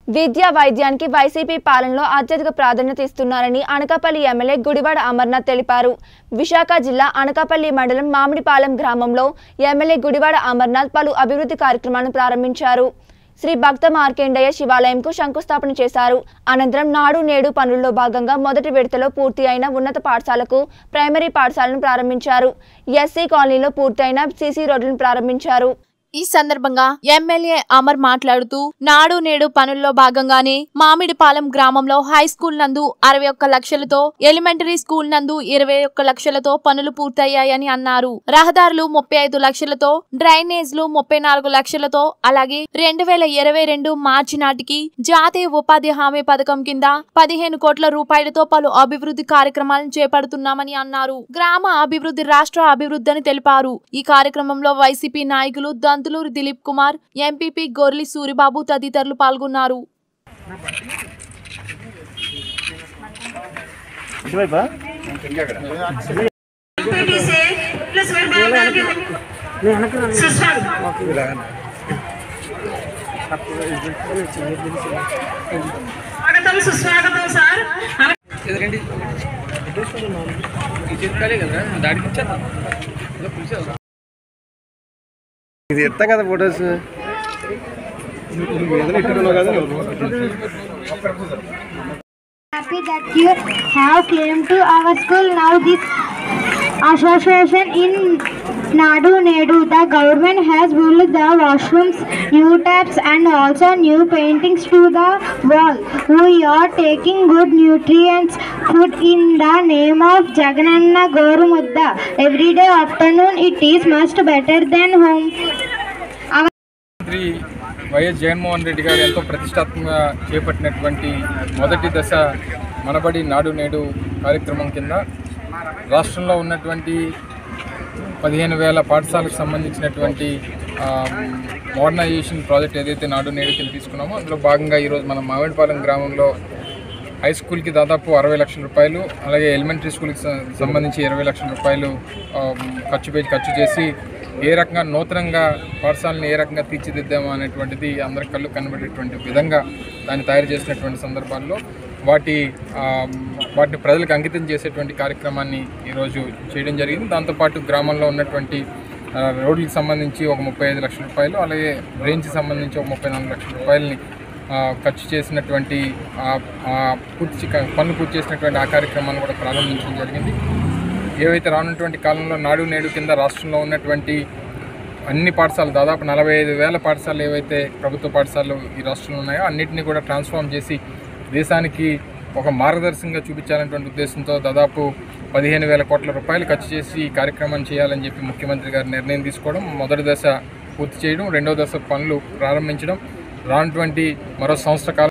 విద్యా వైద్యానికి వైసీపీ పాలనలో అత్యధిక ప్రాధాన్యత ఇస్తున్నారని అనకాపల్లి ఎమ్మెల్యే గుడివాడ అమర్నాథ్ తెలిపారు విశాఖ జిల్లా అనకాపల్లి మండలం మామిడిపాలెం గ్రామంలో ఎమ్మెల్యే గుడివాడ అమర్నాథ్ పలు అభివృద్ధి కార్యక్రమాలను ప్రారంభించారు శ్రీ భక్త మార్కేండయ్య శివాలయంకు శంకుస్థాపన చేశారు అనంతరం నాడు నేడు పనుల్లో భాగంగా మొదటి విడతలో పూర్తి అయిన ఉన్నత పాఠశాలకు ప్రైమరీ పాఠశాలను ప్రారంభించారు ఎస్సీ కాలనీలో పూర్తయిన సీసీ రోడ్లను ప్రారంభించారు ఈ సందర్భంగా ఎమ్మెల్యే అమర్ మాట్లాడుతూ నాడు నేడు పనుల్లో భాగంగానే మామిడిపాలెం గ్రామంలో హై స్కూల్ నందు అరవై ఒక్క లక్షలతో ఎలిమెంటరీ స్కూల్ నందు ఇరవై ఒక్క లక్షలతో పనులు పూర్తయ్యాయని అన్నారు రహదారులు ముప్పై ఐదు లక్షలతో డ్రైనేజ్లు ముప్పై నాలుగు లక్షలతో అలాగే రెండు వేల ఇరవై రెండు మార్చి నాటికి జాతీయ ఉపాధి హామీ పథకం కింద పదిహేను కోట్ల రూపాయలతో పలు అభివృద్ధి కార్యక్రమాలను చేపడుతున్నామని అన్నారు గ్రామ అభివృద్ధి రాష్ట్ర అభివృద్ధి అని తెలిపారు ఈ కార్యక్రమంలో వైసీపీ నాయకులు దంతులూరు దిలీప్ కుమార్ ఎంపీపీ గొర్లి సూరిబాబు తదితరులు పాల్గొన్నారు ఇటువైపా से प्लस वन बार के सुस्वागत స్వాగతం సుస్వాగతం సార్ ఎదురండి ఈ చెప్తాలే కదా దాడికి ఇచ్చేద్దాం ఏదో పిలిచావు ఇది ఎత్తాం కదా ఫొటోస్ నువ్వు ఏదైనా ఇట్టుకున్నావు కదా happy that you have came to our school now this association in Nadu Nedu the government has built the washrooms new taps and also new paintings to the wall we are taking good nutrients food in the name of Jagananna Goru Mudda every day afternoon it is much better than home food our మంత్రి వైఎస్ జగన్మోహన్ రెడ్డి గారు ఎంతో ప్రతిష్టాత్మకంగా చేపట్టినటువంటి మొదటి దశ మనబడి నాడు నేడు కార్యక్రమం కింద రాష్ట్రంలో ఉన్నటువంటి పదిహేను వేల పాఠశాలకు సంబంధించినటువంటి ఆ, మోడర్నైజేషన్ ప్రాజెక్ట్ ఏదైతే నాడు నేడు కింద తీసుకున్నామో అందులో భాగంగా ఈరోజు మనం మామిడిపాలెం గ్రామంలో హై స్కూల్కి దాదాపు అరవై లక్షల రూపాయలు అలాగే ఎలిమెంటరీ స్కూల్కి స- సంబంధించి ఇరవై లక్షల రూపాయలు ఆ, ఖర్చు పెట్టి ఖర్చు చేసి ఏ రకంగా నూతనంగా పాఠశాలను ఏ రకంగా తీర్చిదిద్దామో అనేటువంటిది అందరి కళ్ళు కనబడేటువంటి విధంగా దాన్ని తయారు చేసినటువంటి సందర్భాల్లో వాటి ఆ, వాటిని ప్రజలకు అంకితం చేసేటువంటి కార్యక్రమాన్ని ఈరోజు చేయడం జరిగింది దాంతోపాటు గ్రామంలో ఉన్నటువంటి ఆ, రోడ్లకు సంబంధించి ఒక ముప్పై ఐదు లక్షల రూపాయలు అలాగే డ్రైన్స్కి సంబంధించి ఒక ముప్పై నాలుగు లక్షల రూపాయలని ఆ, ఖర్చు చేసినటువంటి ఆ- ఆ పూర్తి చే- పనులు పూర్తి చేసినటువంటి ఆ కార్యక్రమాన్ని కూడా ప్రారంభించడం జరిగింది ఏవైతే రానున్నటువంటి కాలంలో నాడు నేడు కింద రాష్ట్రంలో ఉన్నటువంటి అన్ని పాఠశాలలు దాదాపు నలభై ఐదు వేల పాఠశాలలు ఏవైతే ప్రభుత్వ పాఠశాలలు ఈ రాష్ట్రంలో ఉన్నాయో అన్నింటినీ కూడా ట్రాన్స్ఫార్మ్ చేసి దేశానికి ఒక మార్గదర్శకంగా చూపించాలనేటువంటి ఉద్దేశంతో దాదాపు పదిహేను వేల కోట్ల రూపాయలు ఖర్చు చేసి ఈ కార్యక్రమాన్ని చేయాలని చెప్పి ముఖ్యమంత్రి గారు నిర్ణయం తీసుకోవడం మొదటి దశ పూర్తి చేయడం రెండో దశ పనులు ప్రారంభించడం రానటువంటి మరో సంవత్సర కాలం